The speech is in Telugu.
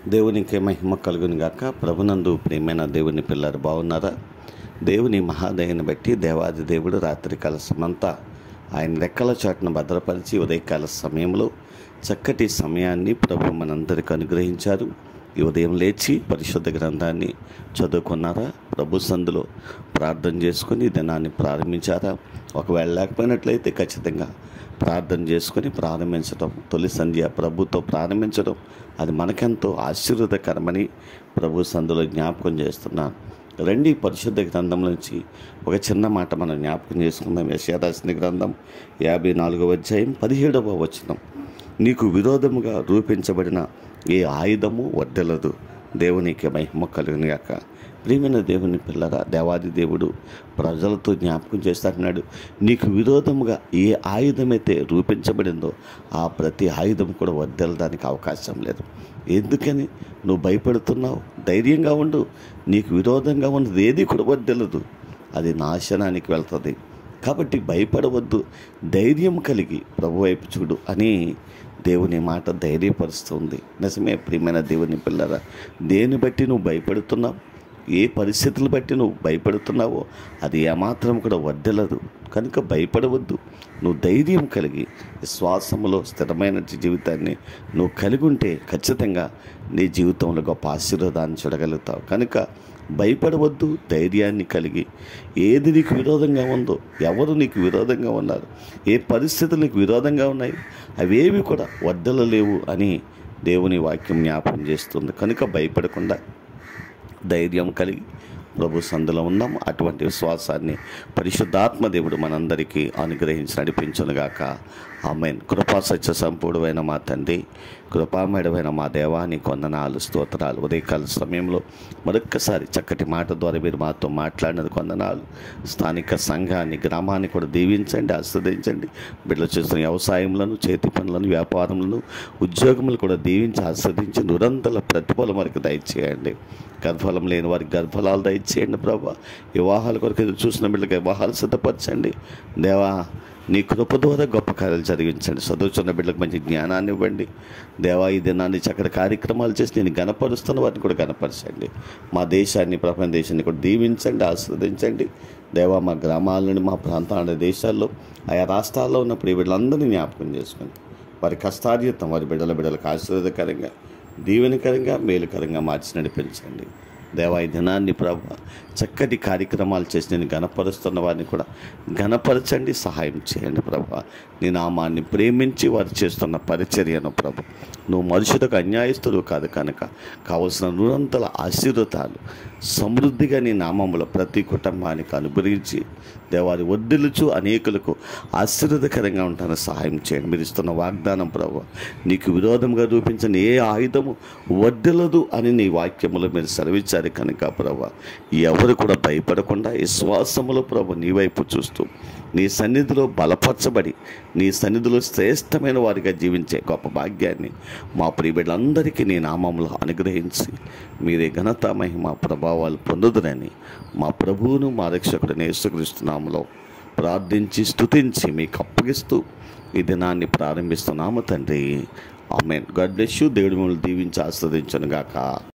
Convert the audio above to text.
దేవునికి మహిమ కలుగును గాక ప్రభునందు ప్రియమైన దేవుని పిల్లలు బాగున్నారా దేవుని మహాదయని బట్టి దేవాది దేవుడు రాత్రికాల సమంతా ఆయన రెక్కల చాటును భద్రపరిచి ఉదయకాల సమయంలో చక్కటి సమయాన్ని ప్రభు మనందరికి అనుగ్రహించారు ఈ ఉదయం లేచి పరిశుద్ధ గ్రంథాన్ని చదువుకున్నారా ప్రభు సందులో ప్రార్థన చేసుకుని దినాన్ని ప్రారంభించారా ఒకవేళ లేకపోయినట్లయితే ఖచ్చితంగా ప్రార్థన చేసుకొని ప్రారంభించడం తొలి సంధ్య ప్రభుతో ప్రారంభించడం అది మనకెంతో ఆశీర్వదకరమని ప్రభు సందులో జ్ఞాపకం చేస్తున్నాను రండి పరిశుద్ధ గ్రంథం నుంచి ఒక చిన్న మాట మనం జ్ఞాపకం చేసుకుందాం యశారాసిన గ్రంథం యాభై నాలుగవ అధ్యాయం పదిహేడవ వచనం నీకు విరోధముగా రూపించబడిన ఏ ఆయుధము వర్దెలదు దేవునికి మహిమ కలుగునిగాక ప్రియమైన దేవుని పిల్లరా దేవాది దేవుడు ప్రజలతో జ్ఞాపకం చేస్తాడు నీకు విరోధముగా ఏ ఆయుధమైతే రూపించబడిందో ఆ ప్రతి ఆయుధం కూడా వర్దెలడానికి అవకాశం లేదు ఎందుకని నువ్వు భయపడుతున్నావు ధైర్యంగా ఉండు నీకు విరోధంగా ఉన్నది ఏది కూడా వర్దెలదు అది నాశనానికి వెళ్తుంది కాబట్టి భయపడవద్దు ధైర్యం కలిగి ప్రభు వైపు చూడు అని దేవుని మాట ధైర్యపరుస్తుంది నిజమే ప్రియమైన దేవుని పిల్లరా దేని బట్టి నువ్వు భయపడుతున్నావు ఏ పరిస్థితులు బట్టి నువ్వు భయపడుతున్నావో అది ఏమాత్రం కూడా వద్దలదు కనుక భయపడవద్దు నువ్వు ధైర్యం కలిగి విశ్వాసములో స్థిరమైన జీవితాన్ని నువ్వు కలిగి ఉంటే ఖచ్చితంగా నీ జీవితంలో గొప్ప ఆశీర్వాదాన్ని చూడగలుగుతావు కనుక భయపడవద్దు ధైర్యాన్ని కలిగి ఏది నీకు విరోధంగా ఉందో ఎవరు నీకు విరోధంగా ఉన్నారు ఏ పరిస్థితులు నీకు విరోధంగా ఉన్నాయి అవేవి కూడా వద్దలలేవు అని దేవుని వాక్యం జ్ఞాపకం చేస్తుంది కనుక భయపడకుండా ధైర్యం కలిగి ప్రభు సందులో ఉన్నాం అటువంటి విశ్వాసాన్ని పరిశుద్ధాత్మ దేవుడు మనందరికీ అనుగ్రహించి నడిపించునుగాక ఆమెన్ కృపా సత్య సంపూర్ణమైన మా తండ్రి కృపామేడమైన మా దేవాని కొందనాలు స్తోత్రాలు ఉదయకాల సమయంలో మరొక్కసారి చక్కటి మాట ద్వారా మీరు మాతో మాట్లాడినది కొందనాలు స్థానిక సంఘాన్ని గ్రామాన్ని కూడా దీవించండి ఆస్వాదించండి బిడ్డలు చేస్తున్న వ్యవసాయములను చేతి పనులను వ్యాపారములను ఉద్యోగములు కూడా దీవించి ఆస్వాదించి నిరంతర ప్రతిఫలం వరకు దయచేయండి గర్భఫలం లేని వారికి గర్భఫలాలు దయచేయండి ప్రభా వివాహాల కొరకు ఎదురు చూసిన బిడ్డలకి వివాహాలు సిద్ధపరచండి దేవా నీ కృప ద్వారా గొప్ప కార్యాలు జరిగించండి చదువుతున్న బిడ్డలకు మంచి జ్ఞానాన్ని ఇవ్వండి దేవా ఈ దినాన్ని చక్కటి కార్యక్రమాలు చేసి నేను గనపరుస్తున్న వారిని కూడా గనపరచండి మా దేశాన్ని ప్రపంచ దేశాన్ని కూడా దీవించండి ఆస్వాదించండి దేవా మా గ్రామాలని మా ప్రాంతాల దేశాల్లో ఆయా రాష్ట్రాల్లో ఉన్నప్పుడు ఈ బిడ్డలందరినీ జ్ఞాపకం చేసుకోండి వారి కష్టార్జితం వారి బిడ్డల బిడ్డలకు ఆశీర్వదకరంగా దీవెనకరంగా మేలుకరంగా మార్చి నడిపించండి దేవా ఈ దినాన్ని ప్రభు చక్కటి కార్యక్రమాలు చేసి నేను గణపరుస్తున్న వారిని కూడా గణపరచండి సహాయం చేయండి ప్రభు నీ నామాన్ని ప్రేమించి వారు చేస్తున్న పరిచర్యను ప్రభు నువ్వు మనుషులకు అన్యాయస్తుడు కాదు కనుక కావలసిన నిరంతర ఆశీర్వతాలు సమృద్ధిగా నీ నామములో ప్రతి కుటుంబానికి అనుగ్రహించి దేవారి వడ్డిలుచు అనేకులకు ఆశీర్వదకరంగా ఉంటాను సహాయం చేయండి మీరు ఇస్తున్న వాగ్దానం ప్రభు నీకు విరోధంగా రూపించిన ఏ ఆయుధము వడ్డలదు అని నీ వాక్యములో మీరు సెలవిచ్చారు కనుక ప్రభు ఎవరు కూడా భయపడకుండా విశ్వాసములో ప్రభు నీ వైపు చూస్తూ నీ సన్నిధిలో బలపరచబడి నీ సన్నిధిలో శ్రేష్టమైన వారిగా జీవించే గొప్ప భాగ్యాన్ని మా ప్రియబిడ్డలందరికీ నీ నామంలో అనుగ్రహించి మీరే ఘనత మహిమ ప్రభావాలు పొందుదురని మా ప్రభువును మా రక్షకుడిని యేసుక్రీస్తునామలో ప్రార్థించి స్తుతించి మీకు అప్పగిస్తూ ఈ దినాన్ని ప్రారంభిస్తున్నాము తండ్రి ఆమెన్ గాడ్ బ్లెస్ యూ దేవుడి మిమ్మల్ని దీవించి ఆస్వాదించను గాక